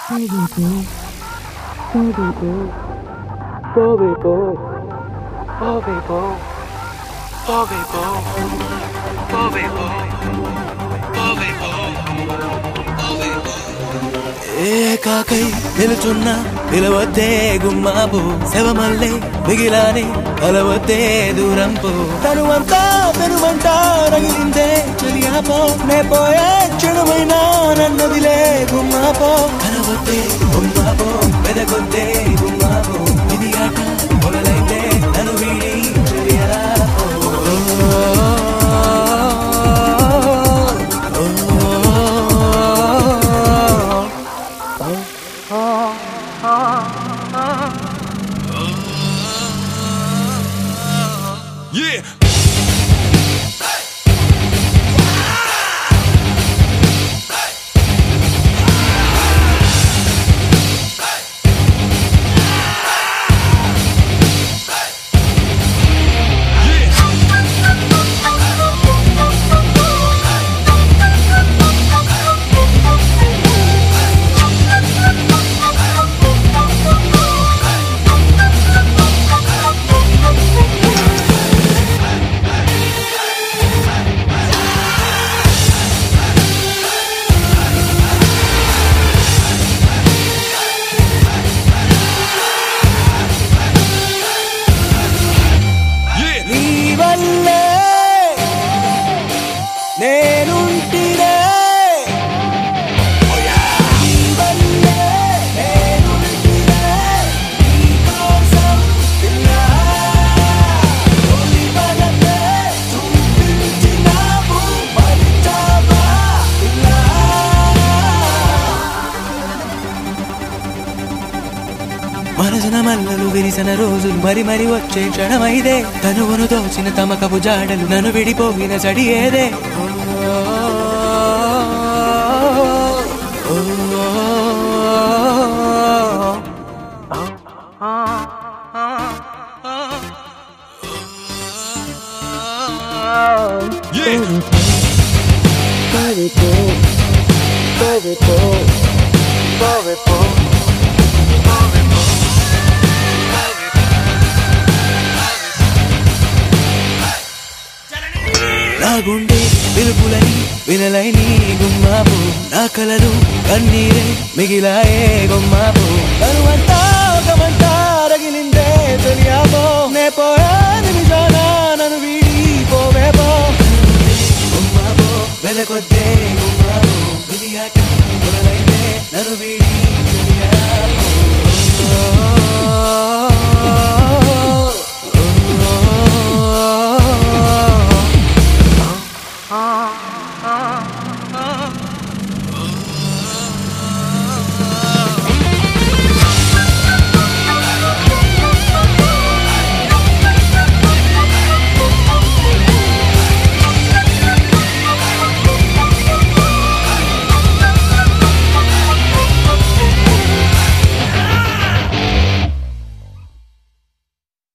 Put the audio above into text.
ఏకాకై నిలుచున్న నిలవద్దే గుమ్మాబు శవమల్లే మిగిలాని కలవద్దే దూరం పో తనువంతా పెనుమంట రగిలిందే చెలియాపో నే పోయే చెడుమైనా నన్నదిలే గుమ్మాపో కలవద్దే గుమ్మాపో వెదగొద్దే గుమ్మాపో ఇది ఆట మొదలైతే నన్ను వీడి చెలియాపో Yeah. Yeah. నీ వల్లే నేనుంటినే నీ వల్లే నేనుంటినే నీకోసం పిల్లా తొలి వలపే చూపించినావు మరిచావా పిల్లా మనసున మల్లలు విరిసిన రోజులు మరి మరి వచ్చే క్షణమైదే తనువును దోచిన తమకపు జాడలు నన్ను విడిపోయిన చడి ఏదే Yeah. నా గుండె పిలుపులని వినలై నీ గుమ్మాపు నా కలలు కన్నీరే మిగిలాయే గుమ్మాపు తనువంతా ఒక మంట రగిలిందే తొలియాపో నే పోయా నిమిషాలు